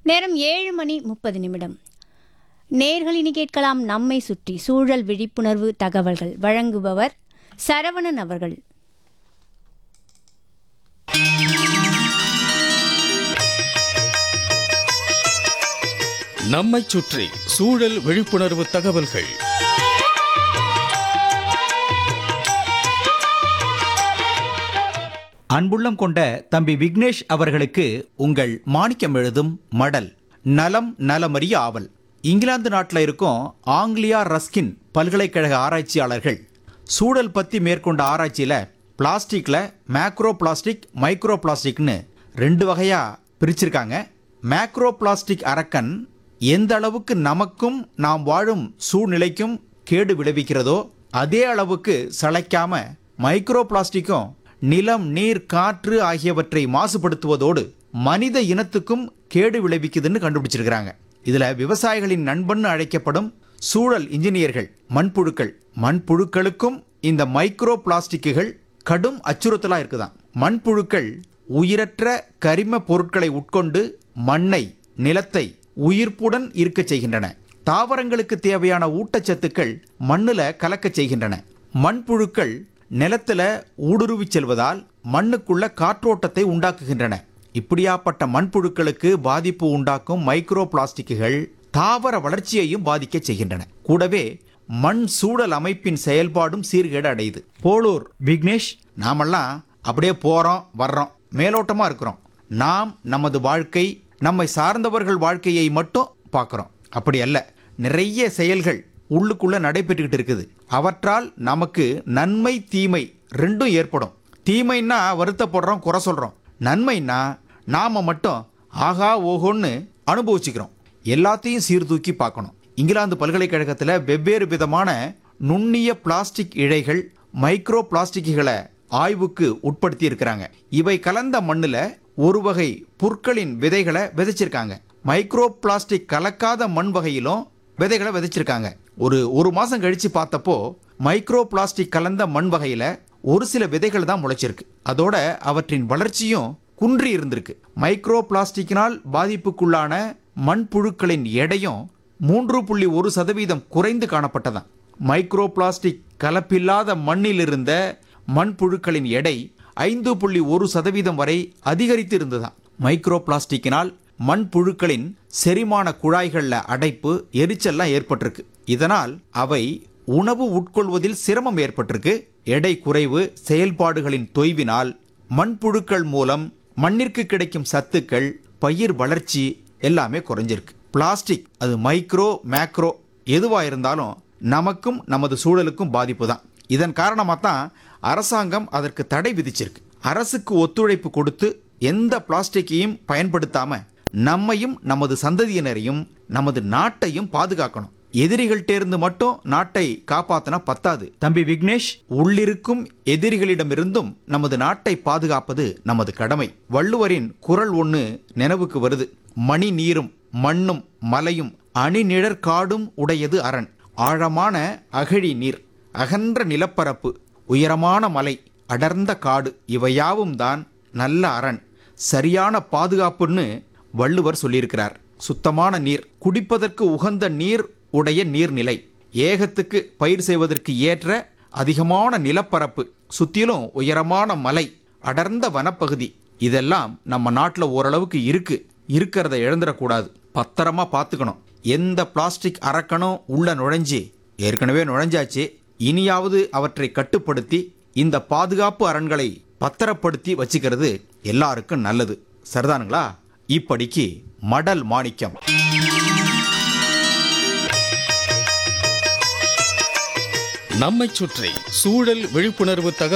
நேரம் ஏழு மணி முப்பது நிமிடம் நேர்களினி கேட்கலாம் நம்மை சுற்றி சூழல் விழிப்புணர்வு தகவல்கள் வழங்குபவர் சரவணன் அவர்கள் நம்மைச் சுற்றி சூழல் விழிப்புணர்வு தகவல்கள் அன்புள்ளம் கொண்ட தம்பி விக்னேஷ் அவர்களுக்கு உங்கள் மாணிக்கம் எழுதும் மடல் நலம் நலமறிய ஆவல் இங்கிலாந்து நாட்டில் இருக்கும் ஆங்கிலியா ரஸ்கின் பல்கலைக்கழக ஆராய்ச்சியாளர்கள் சூழல் பற்றி மேற்கொண்ட ஆராய்ச்சியில் பிளாஸ்டிக்கில் மேக்ரோ பிளாஸ்டிக் மைக்ரோ பிளாஸ்டிக்னு ரெண்டு வகையாக பிரிச்சிருக்காங்க மேக்ரோ பிளாஸ்டிக் அரக்கன் எந்த அளவுக்கு நமக்கும் நாம் வாழும் சூழ்நிலைக்கும் கேடு விளைவிக்கிறதோ அதே அளவுக்கு சளைக்காம மைக்ரோ பிளாஸ்டிக்கும் நிலம் நீர் காற்று ஆகியவற்றை மாசுபடுத்துவதோடு மனித இனத்துக்கும் கேடு விளைவிக்குதுன்னு கண்டுபிடிச்சிருக்கிறாங்க இதுல விவசாயிகளின் நண்பன் அழைக்கப்படும் சூழல் இன்ஜினியர்கள் மண்புழுக்கள் மண்புழுக்களுக்கும் இந்த மைக்ரோ பிளாஸ்டிக்குகள் கடும் அச்சுறுத்தலா இருக்குதாம் மண்புழுக்கள் உயிரற்ற கரிம பொருட்களை உட்கொண்டு மண்ணை நிலத்தை உயிர்ப்புடன் இருக்கச் செய்கின்றன தாவரங்களுக்கு தேவையான ஊட்டச்சத்துக்கள் மண்ணுல கலக்கச் செய்கின்றன மண்புழுக்கள் நிலத்துல ஊடுருவிச் செல்வதால் மண்ணுக்குள்ள காற்றோட்டத்தை உண்டாக்குகின்றன இப்படியாப்பட்ட மண்புழுக்களுக்கு பாதிப்பு உண்டாக்கும் மைக்ரோ பிளாஸ்டிக்குகள் தாவர வளர்ச்சியையும் பாதிக்கச் செய்கின்றன கூடவே மண் சூழல் அமைப்பின் செயல்பாடும் சீர்கேடு அடையுது போலூர் விக்னேஷ் நாமெல்லாம் அப்படியே போறோம் வர்றோம் மேலோட்டமா இருக்கிறோம் நாம் நமது வாழ்க்கை நம்மை சார்ந்தவர்கள் வாழ்க்கையை மட்டும் பார்க்குறோம் அப்படி அல்ல நிறைய செயல்கள் உள்ளுக்குள்ள நடைபெற்றுக்கிட்டு இருக்குது அவற்றால் நமக்கு நன்மை தீமை ரெண்டும் ஏற்படும் தீமைன்னா வருத்தப்படுறோம் குறை சொல்றோம் நன்மைன்னா நாம மட்டும் ஆகா ஓஹோன்னு அனுபவிச்சுக்கிறோம் எல்லாத்தையும் சீர்தூக்கி பார்க்கணும் இங்கிலாந்து பல்கலைக்கழகத்தில் வெவ்வேறு விதமான நுண்ணிய பிளாஸ்டிக் இழைகள் மைக்ரோ பிளாஸ்டிக்குகளை ஆய்வுக்கு உட்படுத்தி இருக்கிறாங்க இவை கலந்த மண்ணுல ஒரு வகை புற்களின் விதைகளை விதைச்சிருக்காங்க மைக்ரோ பிளாஸ்டிக் கலக்காத மண் வகையிலும் விதைகளை விதைச்சிருக்காங்க ஒரு ஒரு மாசம் கழிச்சு பார்த்தப்போ மைக்ரோ பிளாஸ்டிக் கலந்த மண் வகையில ஒரு சில விதைகள் தான் முளைச்சிருக்கு அதோட அவற்றின் வளர்ச்சியும் குன்றி இருந்திருக்கு மைக்ரோ பிளாஸ்டிக்கினால் பாதிப்புக்குள்ளான மண்புழுக்களின் எடையும் மூன்று புள்ளி ஒரு சதவீதம் குறைந்து காணப்பட்டதாம் மைக்ரோ பிளாஸ்டிக் கலப்பில்லாத மண்ணில் இருந்த மண்புழுக்களின் எடை ஐந்து புள்ளி ஒரு சதவீதம் வரை அதிகரித்து இருந்ததாம் மைக்ரோ பிளாஸ்டிக்கினால் மண்புழுக்களின் செரிமான குழாய்களில் அடைப்பு எரிச்சல்லாம் ஏற்பட்டிருக்கு இதனால் அவை உணவு உட்கொள்வதில் சிரமம் ஏற்பட்டிருக்கு எடை குறைவு செயல்பாடுகளின் தொய்வினால் மண்புழுக்கள் மூலம் மண்ணிற்கு கிடைக்கும் சத்துக்கள் பயிர் வளர்ச்சி எல்லாமே குறைஞ்சிருக்கு பிளாஸ்டிக் அது மைக்ரோ மேக்ரோ எதுவா இருந்தாலும் நமக்கும் நமது சூழலுக்கும் பாதிப்பு தான் இதன் காரணமாக தான் அரசாங்கம் அதற்கு தடை விதிச்சிருக்கு அரசுக்கு ஒத்துழைப்பு கொடுத்து எந்த பிளாஸ்டிக்கையும் பயன்படுத்தாம நம்மையும் நமது சந்ததியினரையும் நமது நாட்டையும் பாதுகாக்கணும் எதிரிகள்கிட்ட மட்டும் நாட்டை காப்பாத்தினா பத்தாது தம்பி விக்னேஷ் உள்ளிருக்கும் எதிரிகளிடமிருந்தும் நமது நாட்டை பாதுகாப்பது நமது கடமை வள்ளுவரின் குரல் ஒன்று நினைவுக்கு வருது மணி நீரும் மண்ணும் மலையும் அணிநிழற் காடும் உடையது அரண் ஆழமான அகழி நீர் அகன்ற நிலப்பரப்பு உயரமான மலை அடர்ந்த காடு இவையாவும் தான் நல்ல அரண் சரியான பாதுகாப்புன்னு வள்ளுவர் சொல்லியிருக்கிறார் சுத்தமான நீர் குடிப்பதற்கு உகந்த நீர் உடைய நீர்நிலை ஏகத்துக்கு பயிர் செய்வதற்கு ஏற்ற அதிகமான நிலப்பரப்பு சுத்திலும் உயரமான மலை அடர்ந்த வனப்பகுதி இதெல்லாம் நம்ம நாட்டில் ஓரளவுக்கு இருக்கு இருக்கிறத இழந்துடக்கூடாது பத்திரமா பார்த்துக்கணும் எந்த பிளாஸ்டிக் அரக்கனும் உள்ள நுழைஞ்சு ஏற்கனவே நுழைஞ்சாச்சு இனியாவது அவற்றை கட்டுப்படுத்தி இந்த பாதுகாப்பு அரண்களை பத்திரப்படுத்தி வச்சுக்கிறது எல்லாருக்கும் நல்லது சரிதானுங்களா இப்படிக்கு மடல் மாணிக்கம் நம்மைச் சுற்றி சூழல் விழிப்புணர்வு தகவல்